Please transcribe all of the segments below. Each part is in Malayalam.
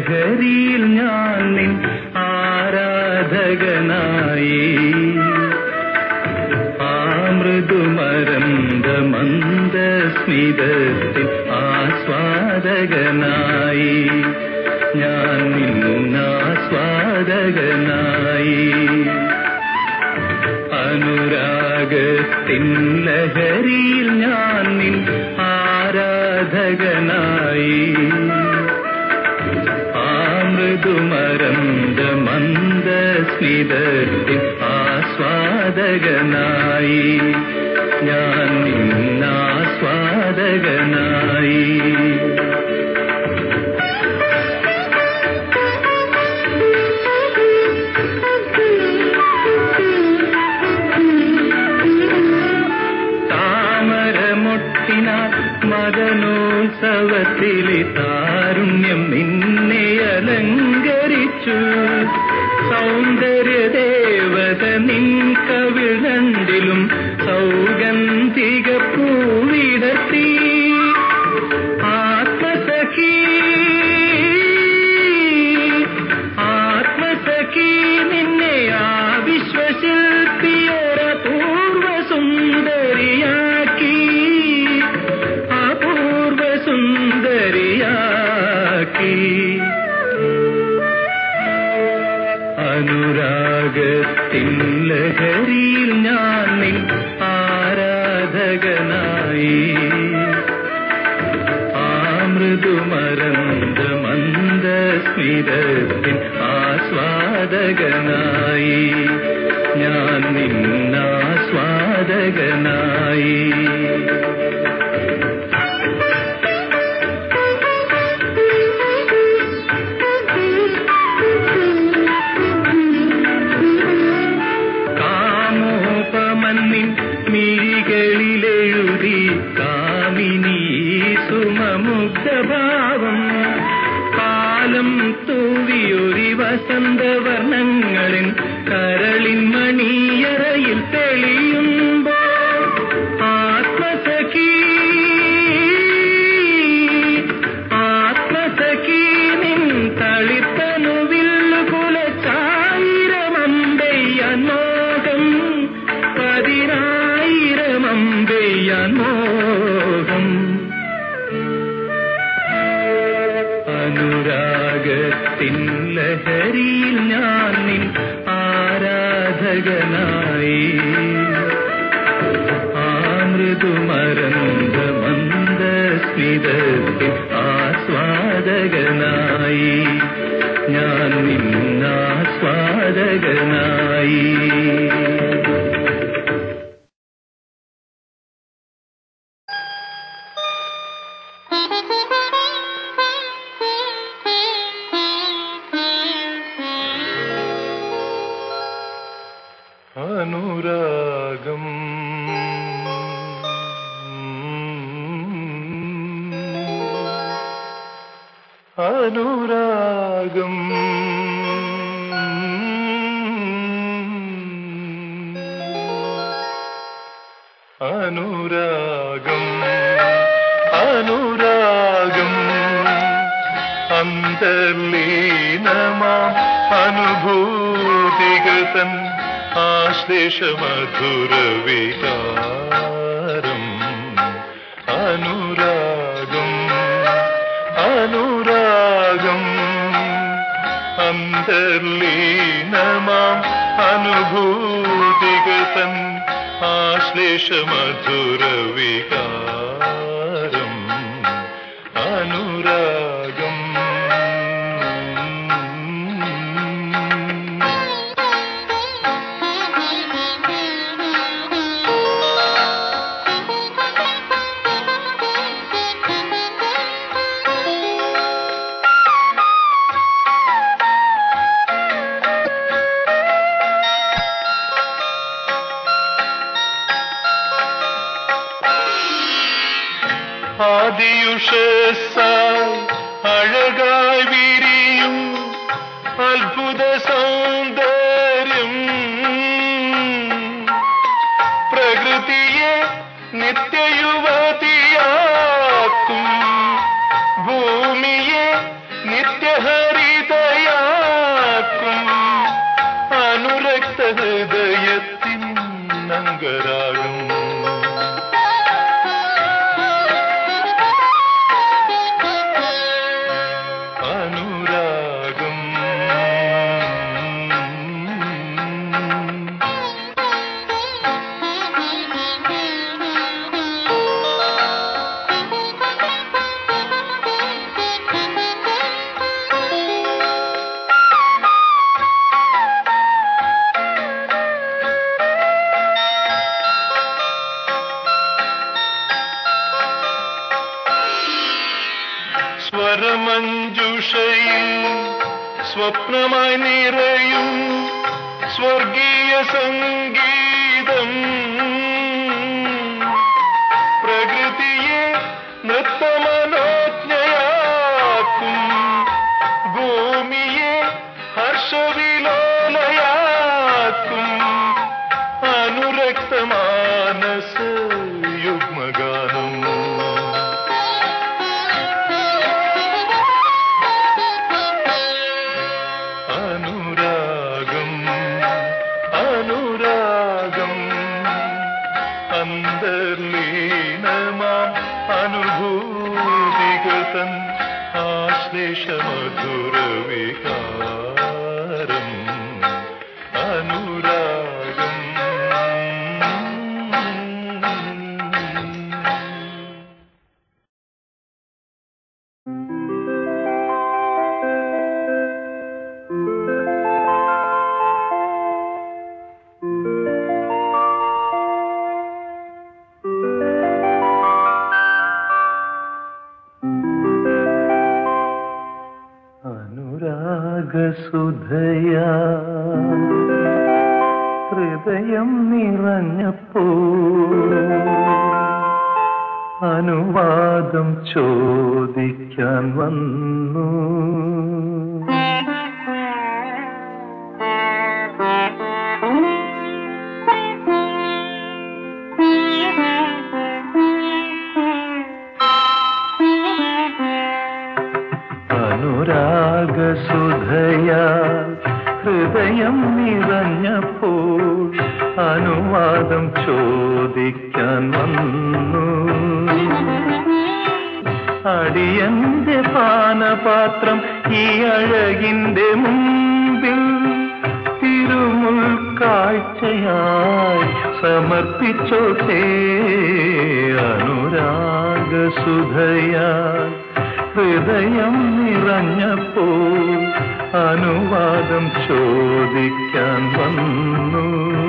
ലഹരിയിൽ ഞാൻ നിൻ ആരാധകനായി ആ മൃദുമരന്ത മന്ദസ്മിതത്തിൽ ആസ്വാദകനായി ഞാൻ നിന്നാസ്വാദകനായി അനുരാഗത്തിൻ ലഹരിയിൽ ഞാൻ നിൻ ആരാധകനായി ആ മൃദുമരന്ത മന്ദസ്മിതത്തിൽ ആസ്വാദകനായി ഞാൻ നിന്നാസ്വാദകനായി താമരമൊട്ടിനാൽ മദനോത്സവത്തിലെ താരുണ്യം നിന്നെ അലങ്കരിച്ചു സൗന്ദര്യ ദേവത നിൻ കവിളണ്ടിലും സൗഗന്ധിക പൂവിടത്തി ആത്മസഖി ആത്മസഖി നിന്നെ ആ വിശ്വശില്പിയൊര പൂർവ സുന്ദരിയാക്കി അപൂർവ സുന്ദരിയാക്കി അനുരാഗത്തിൻ ലഹരിയിൽ ഞാൻ നിൻ ആരാധകനായി ആ മൃദുമരന്ത മന്ദസ്മിതത്തിൻ ആസ്വാദകനായി ഞാൻ നിന്നാസ്വാദകനായി കാമോപമന്നിൻ മിഴികളിലെഴുതി കാമിനി സുമമുഗ്ധഭാവം കാലം തൂവിയൊരി വസന്തവർണ്ണങ്ങളിൽ കരളിൻ മണിയറയിൽ തെളിയുമ്പോൾ ആത്മസഖി ആത്മസഖി നിൻ തളിത്തനുവിൽ കുലച്ചായിരമമ്പയ്യാൻ മോഹം പതിനായിരമമ്പയ്യാൻ മോഹം അനുരാഗത്തിൻ ലഹരിയിൽ ഞാൻ നിൻ ആരാധകനായി ആ മൃദുമരന്ത മന്ദസ്മിതത്തിൽ ആസ്വാദകനായി ഞാൻ നിന്നാസ്വാദകനായി അനുരാഗം അനുരാഗം അനുരാഗം അനുരാഗം അന്തർലീനമാം അനുഭൂതികൾ തൻ ആശ്ലേഷമധുരവികാരം അനുരാഗം അനുരാഗം അന്തർലീനമാം അനുഭൂതികൾ തൻ ആശ്ലേഷമധുരവികാരം അനുരാഗം ആദിയുഷസായി അഴകായി വിരിയും അത്ഭുത സൗന്ദര്യം പ്രകൃതിയെ നിത്യയുവതിയാക്കും ഭൂമിയെ നിത്യഹരി സ്വപ്നമായി നിറയും സ്വർഗീയ സംഗീതം പ്രകൃതിയെ നൃത്തമനോജ്ഞയാക്കും ഭൂമിയെ ഹർഷവിലോലയാക്കും അനുരക്തമാനസ യുഗ്മഗാനം അനുരാഗം അനുരാഗം അന്തർലീനമാം അനുഭൂതികൾ തൻ ആശ്ലേഷമധുര വികാരം അനുരാഗം അനുരാഗസുധയാ ഹൃദയം നിറഞ്ഞപ്പോ അനുവാദം ചോദിക്കാൻ വന്നു അനുരാഗസുധയാ ഹൃദയം നിറഞ്ഞപ്പോൾ അനുവാദം ചോദിക്കാൻ വന്നു അടിയന്റെ പാനപാത്രം ഈ അഴകിന്റെ മുമ്പിൽ തിരുമുൽ കാഴ്ചയായി സമർപ്പിച്ചോട്ടെ അനുരാഗസുധയാൽ ഹൃദയം നിറഞ്ഞപ്പോൾ അനുവാദം ചോദിക്കാൻ വന്നു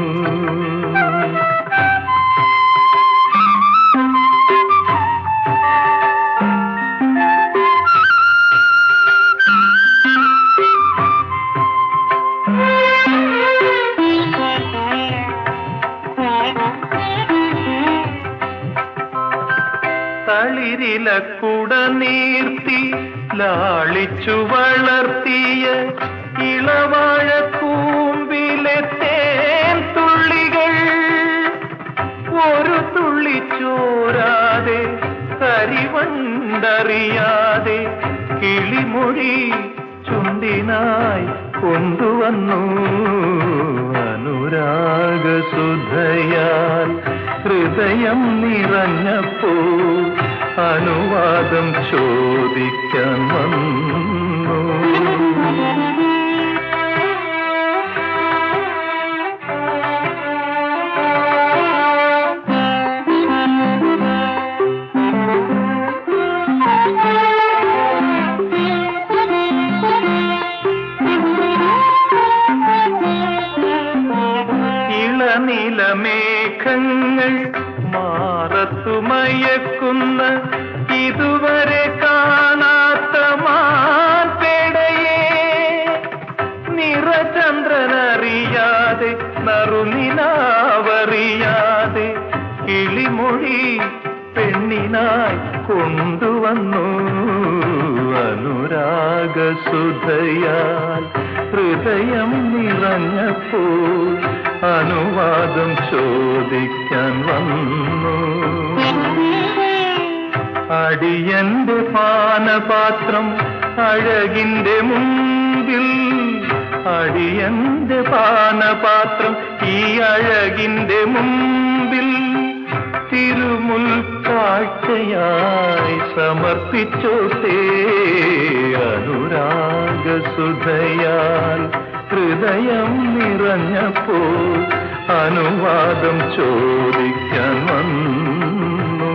തളിരിലക്കുട നീർത്തി ലാളിച്ചു വളർത്തിയ ഇളവാഴ കൂമ്പിലെ തേൻ തുള്ളികൾ ഒരു തുള്ളി ചോരാതെ കരിവണ്ടറിയാതെ കിളിമൊഴി ചുണ്ടിനായി കൊണ്ടുവന്നു അനുരാഗസുധയാൽ ഹൃദയം നിറഞ്ഞപ്പോൾ അനുവാദം ചോദിക്കാൻ വന്നു ഇളനിലമേഘങ്ങൾ മാറത്തുമയക്കുന്ന ഇതുവരെ കാണാത്ത മാൻപേടയെ നിറചന്ദ്രനറിയാതെ നറുനിലാവറിയാതെ കിളിമൊഴി പെണ്ണിനായി കൊണ്ടുവന്നു അനുരാഗസുധയാൽ ഹൃദയം നിറഞ്ഞപ്പോൾ അനുവാദം ചോദിക്കാൻ വന്നു അടിയന്റെ പാനപാത്രം അഴകിന്റെ മുമ്പിൽ അടിയന്റെ പാനപാത്രം ഈ അഴകിന്റെ മുമ്പിൽ തിരുമുൽ കാഴ്ചയായി സമർപ്പിച്ചോട്ടേ അനുരാഗസുധയാൽ ഹൃദയം നിറഞ്ഞപ്പോൾ അനുവാദം ചോദിക്കാൻ വന്നു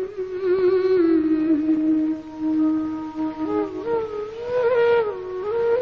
Mm-hmm.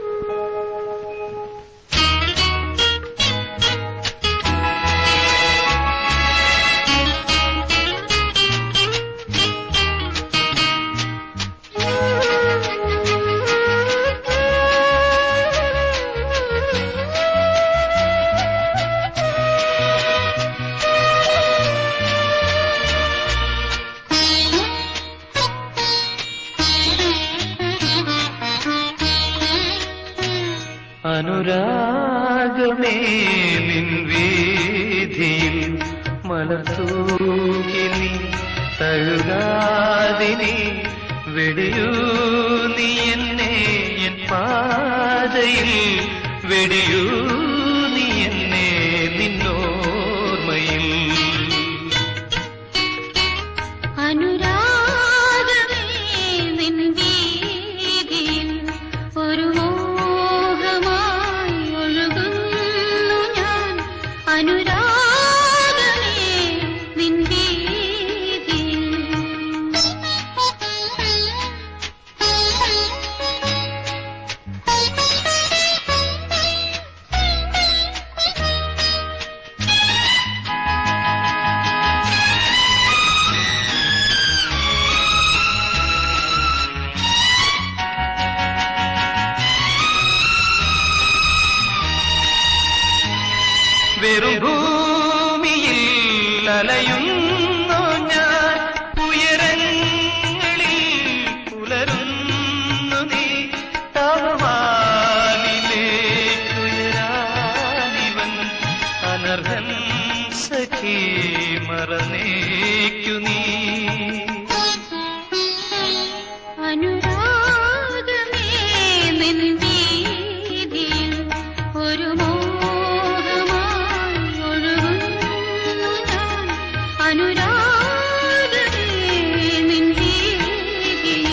അനുരാഗമേ നിൻ വീതിയിൽ മലത്തൂകിനി തഴുകാതിനി വെടിയൂ നീ എന്നെ എൻ പാതയിൽ വെടിയൂ നീ എന്നെ നിന്നോർമ്മയിൽ അനുരാഗമേ നിൻ വീതിയിൽ ഒരു മോഹമായി ഒഴുകുന്നു ഞാൻ അനുരാഗമേ നിൻ വെറും ഭൂമിയിൽ അലയുന്നു ഞാൻ ഉയരങ്ങളിൽ പുലരുന്നു നീ തവമാനിലേക്കുയരാനിവൻ അനർഹൻ സഖി മറന്നേക്കു നീ അനുരാഗമേ നിൻ വീതിയിൽ ഒരു മോഹമായി ഒഴുകുന്നു ഞാൻ അനുരാഗമേ നിൻ വീതിയിൽ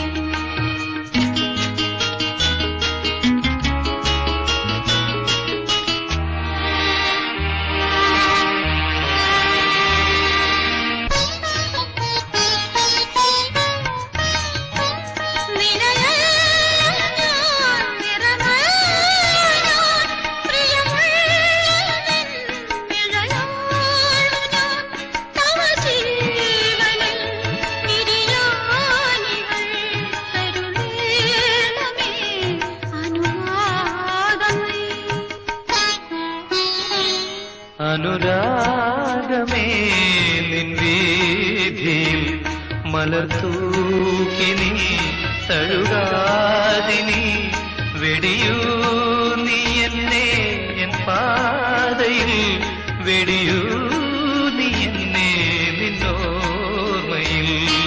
അനുരാഗമേ നിൻ വീതിയിൽ മലർത്തൂക്കിനി തഴുകാതിനി വെടിയൂ നീ എന്നെ എൻ പാതയിൽ വെടിയൂ നീ എന്നെ നിന്നോർമ്മയിൽ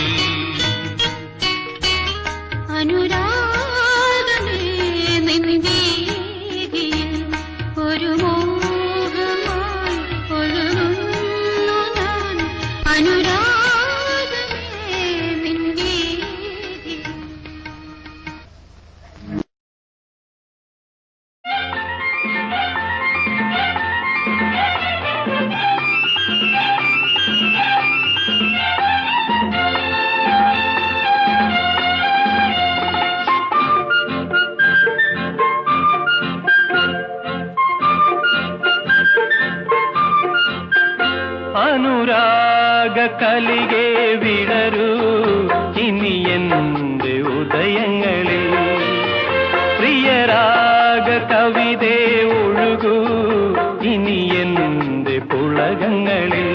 അനുരാഗമേ നിൻ വീതിയിൽ ഒരു മോഹമായി ഒഴുകുന്നു ഞാൻ അനുരാഗമേ നിൻ വീതിയിൽ അനുരാഗ കലികെ വിടരൂ ഇനി എന്റെ ഉദയങ്ങളിൽ പ്രിയരാഗ കവിതേ ഒഴുകൂ ഇനി എന്റെ പുളകങ്ങളിൽ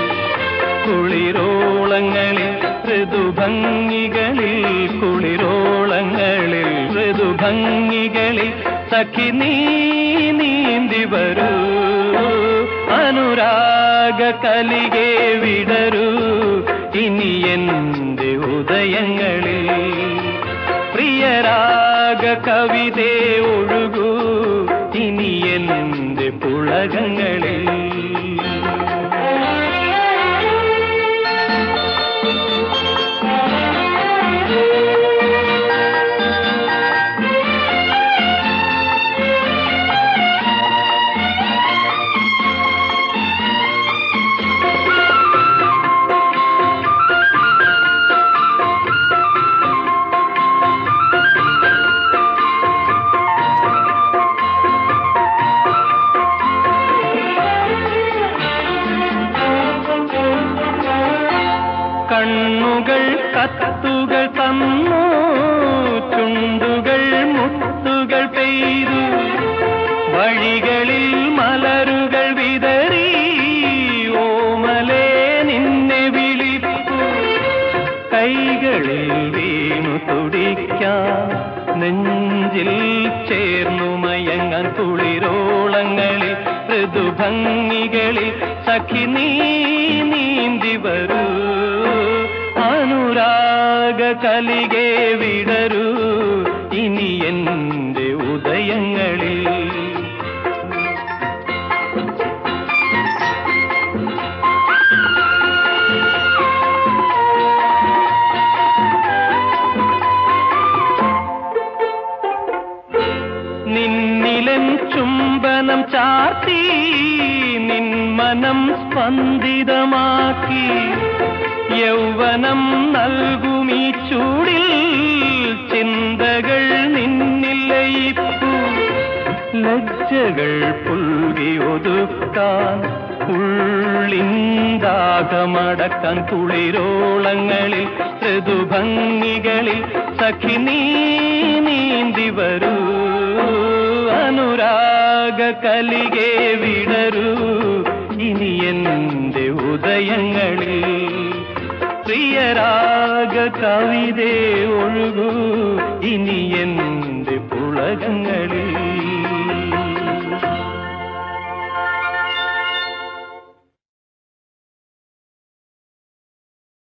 കുളിരോളങ്ങളിൽ ഋതുഭംഗികളിൽ കുളിരോളങ്ങളിൽ ഋതുഭംഗികളിൽ സഖി നീ നീന്തി വരൂ അനുരാഗ കലികെ വിടരൂ ഇനി എന്റെ ഉദയങ്ങളിൽ പ്രിയരാഗ കവിതേ ഒഴുകൂ ഇനി എന്റെ പുളകങ്ങളിൽ കണ്ണുകൾ കത്തുകൾ തന്നു ചുണ്ടുകൾ മുത്തുകൾ പെയ്തു വഴികളിൽ മലരുകൾ വിതറി ഓമലേ നിന്നെ വിളിപ്പു കൈകളിൽ വീണു തുടിക്കാം നെഞ്ചിൽ ചേർന്നു മയങ്ങാൻ കുളിരോ കുളിരോളങ്ങളിൽ ഋതുഭംഗികളിൽ സഖി നീ നീന്തി വരൂ അനുരാഗ കലികെ വിടരൂ ഇനി എന്റെ ഉദയങ്ങളിൽ നിന്നിലൻ ചുംബനം ചാർത്തി നിൻ മനം സ്പന്ദിതമാക്കി യൗവനം നൽകുമീ ചൂടിൽ ചിന്തകൾ നിന്നിൽ ലയിപ്പു ലജ്ജകൾ പുൽകി ഒതുക്കാൻ ഉള്ളിന്താകമടക്കാൻ കുളിരോളങ്ങളിൽ ഋതുഭംഗികളിൽ സഖി നീ നീന്തി വരൂ അനുരാഗ കലികെ വിടരൂ ഇനി എന്റെ ഉദയങ്ങളിൽ പ്രിയരാഗ കവിതേ ഒഴുകൂ ഇനി എന്റെ പുളകങ്ങളിൽ